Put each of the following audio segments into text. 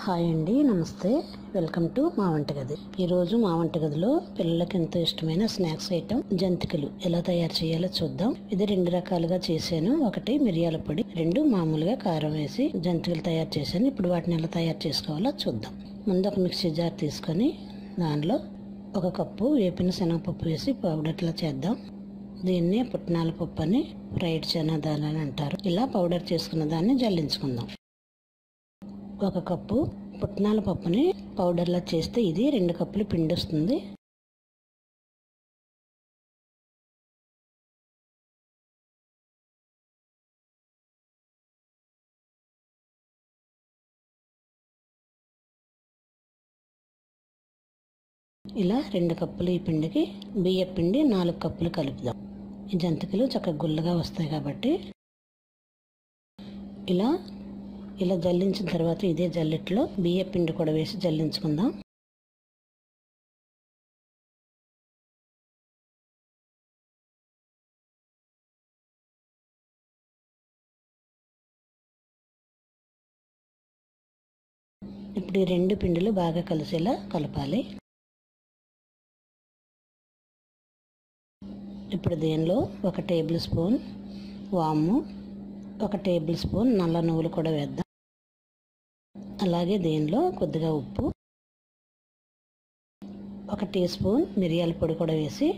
hi అండి నమస్తే welcome to మా వంటగది ఈరోజు మా వంటగదిలో పిల్లలకి ఎంతో ఇష్టమైన స్నాక్స్ ఐటమ్ జంతికలు ఎలా తయారు చేయాలో చూద్దాం ఇది రెండు రకాలుగా చేశాను ఒకటి మిరియాల పొడి రెండు మామూలుగా కారం వేసి జంతికలు తయారు చేశాను ఇప్పుడు వాటిని ఎలా తయారు చేసుకోవాలో చూద్దాం ముందు ఒక మిక్సీ జార్ తీసుకొని దానిలో ఒక కప్పు వేపిన శనగపప్పు వేసి పౌడర్లా చేద్దాం దీన్నే పుట్నాల పప్పు అని ఫ్రైడ్ చనాదాలు అని అంటారు ఇలా పౌడర్ చేసుకున్న దాన్ని జల్లించుకుందాం ఒక కప్పు పుట్నాల పప్పుని పౌడర్లా చేస్తే ఇది రెండు కప్పులు పిండి వస్తుంది ఇలా రెండు కప్పులు ఈ పిండికి బియ్య పిండి నాలుగు కప్పులు కలుపుదాం ఈ జంతికలు చక్కగా గుల్లగా వస్తాయి కాబట్టి ఇలా ఇలా జల్లించిన తర్వాత ఇదే జల్లెట్లో బియ్య పిండి కూడా వేసి జల్లించుకుందాం ఇప్పుడు ఈ రెండు పిండిలు బాగా కలిసేలా కలపాలి ఇప్పుడు దీనిలో ఒక టేబుల్ స్పూన్ వాము ఒక టేబుల్ స్పూన్ నల్ల నువ్వులు కూడా వేద్దాం అలాగే దీనిలో కొద్దిగా ఉప్పు ఒక టీ స్పూన్ మిరియాల పొడి కూడా వేసి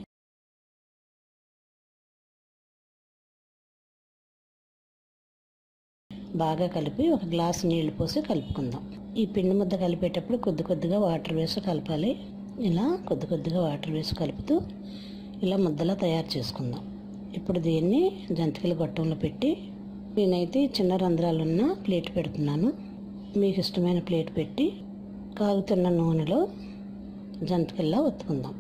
బాగా కలిపి ఒక గ్లాస్ నీళ్లు పోసి కలుపుకుందాం ఈ పిండి ముద్ద కలిపేటప్పుడు కొద్ది కొద్దిగా వాటర్ వేసి కలపాలి ఇలా కొద్ది కొద్దిగా వాటర్ వేసి కలుపుతూ ఇలా ముద్దలా తయారు చేసుకుందాం ఇప్పుడు దీన్ని జంతికల గొట్టంలో పెట్టి నేనైతే చిన్న రంధ్రాలున్న ప్లేట్ పెడుతున్నాను మీకు ఇష్టమైన ప్లేట్ పెట్టి కాగుతున్న నూనెలో జంతికల్లా ఒత్తుకుందాం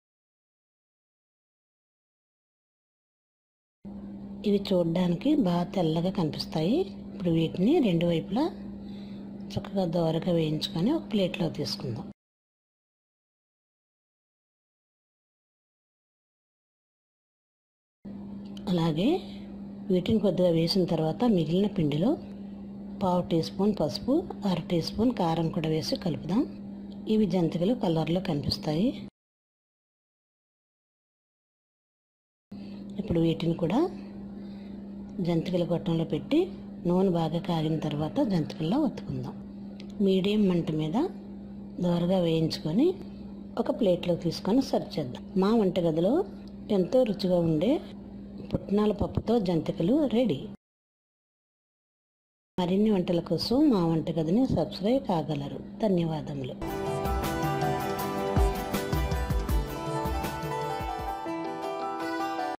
ఇవి చూడడానికి బాగా తెల్లగా కనిపిస్తాయి ఇప్పుడు వీటిని రెండు వైపులా చక్కగా దోరగా వేయించుకొని ఒక ప్లేట్లో తీసుకుందాం అలాగే వీటిని కొద్దిగా వేసిన తర్వాత మిగిలిన పిండిలో పావు టీ స్పూన్ పసుపు అర టీ స్పూన్ కారం కూడా వేసి కలుపుదాం ఇవి జంతికలు కలర్లో కనిపిస్తాయి ఇప్పుడు వీటిని కూడా జంతికల గొట్టంలో పెట్టి నూనె బాగా కాగిన తర్వాత జంతికల్లో ఒత్తుకుందాం మీడియం మంట మీద దోరగా వేయించుకొని ఒక ప్లేట్లో తీసుకొని సర్వ్ చేద్దాం మా వంటగదిలో ఎంతో రుచిగా ఉండే పుట్నాల పప్పుతో జంతికలు రెడీ మరిన్ని వంటల కోసం మా వంటగదిని సబ్స్క్రైబ్ కాగలరు ధన్యవాదములు